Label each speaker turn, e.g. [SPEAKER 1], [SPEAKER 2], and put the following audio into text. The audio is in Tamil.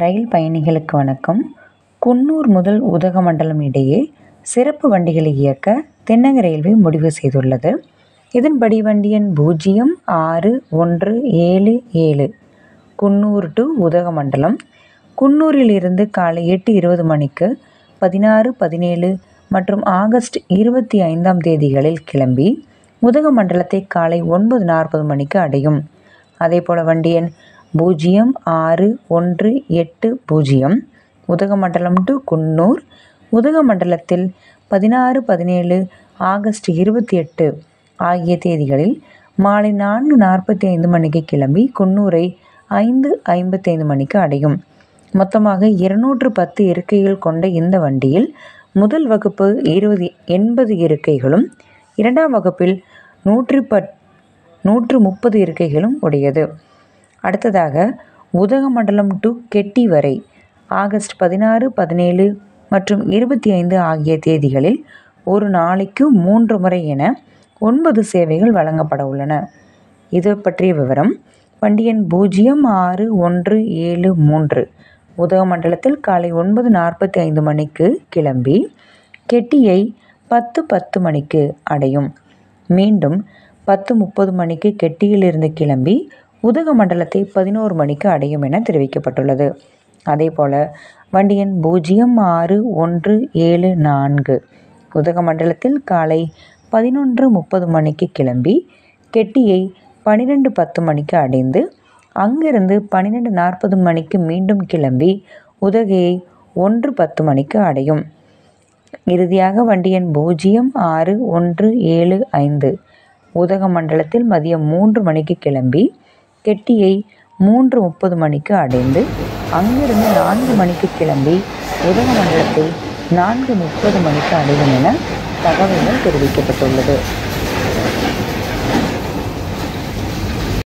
[SPEAKER 1] ரயில் பயணிகளுக்கு வணக்கம் குன்னூர் முதல் உதகமண்டலம் இடையே சிறப்பு வண்டிகளை இயக்க தென்னக ரயில்வே முடிவு செய்துள்ளது இதன்படி வண்டி எண் பூஜ்ஜியம் ஆறு ஒன்று ஏழு ஏழு குன்னூர் டு உதகமண்டலம் குன்னூரில் இருந்து காலை எட்டு இருபது மணிக்கு பதினாறு பதினேழு மற்றும் ஆகஸ்ட் இருபத்தி ஐந்தாம் தேதிகளில் கிளம்பி உதகமண்டலத்தை காலை ஒன்பது நாற்பது மணிக்கு அடையும் அதேபோல் வண்டி எண் பூஜ்ஜியம் ஆறு ஒன்று எட்டு பூஜ்ஜியம் உதகமண்டலம் டு குன்னூர் உதகமண்டலத்தில் பதினாறு பதினேழு ஆகஸ்ட் இருபத்தி எட்டு ஆகிய தேதிகளில் மாலை நான்கு நாற்பத்தி ஐந்து மணிக்கு கிளம்பி குன்னூரை ஐந்து ஐம்பத்தைந்து மணிக்கு அடையும் மொத்தமாக இருநூற்று பத்து இருக்கைகள் கொண்ட இந்த வண்டியில் முதல் வகுப்பு இருபது எண்பது இருக்கைகளும் இரண்டாம் வகுப்பில் நூற்றி பத் நூற்று முப்பது இருக்கைகளும் உடையது அடுத்ததாக உதகமண்டலம் டு கெட்டி வரை ஆகஸ்ட் பதினாறு பதினேழு மற்றும் இருபத்தி ஐந்து ஆகிய தேதிகளில் ஒரு நாளைக்கு மூன்று முறை என ஒன்பது சேவைகள் வழங்கப்பட உள்ளன இது பற்றிய விவரம் வண்டி எண் பூஜ்ஜியம் ஆறு ஒன்று ஏழு மூன்று உதகமண்டலத்தில் காலை ஒன்பது நாற்பத்தி ஐந்து மணிக்கு கிளம்பி கெட்டியை பத்து பத்து மணிக்கு அடையும் மீண்டும் பத்து முப்பது மணிக்கு கெட்டியிலிருந்து கிளம்பி உதகமண்டலத்தை பதினோரு மணிக்கு அடையும் என தெரிவிக்கப்பட்டுள்ளது அதேபோல் வண்டி எண் பூஜ்ஜியம் ஆறு ஒன்று ஏழு நான்கு உதகமண்டலத்தில் காலை பதினொன்று முப்பது மணிக்கு கிளம்பி கெட்டியை பன்னிரெண்டு பத்து மணிக்கு அடைந்து அங்கிருந்து பன்னிரெண்டு நாற்பது மணிக்கு மீண்டும் கிளம்பி உதகையை ஒன்று பத்து மணிக்கு அடையும் இறுதியாக வண்டி எண் பூஜ்ஜியம் ஆறு ஒன்று ஏழு ஐந்து உதகமண்டலத்தில் மதியம் மூன்று மணிக்கு கிளம்பி கெட்டியை மூன்று முப்பது மணிக்கு அடைந்து அங்கிருந்து நான்கு மணிக்கு கிளம்பி உதகமண்டலத்தை நான்கு முப்பது மணிக்கு அடையும் என தகவல்கள் தெரிவிக்கப்பட்டுள்ளது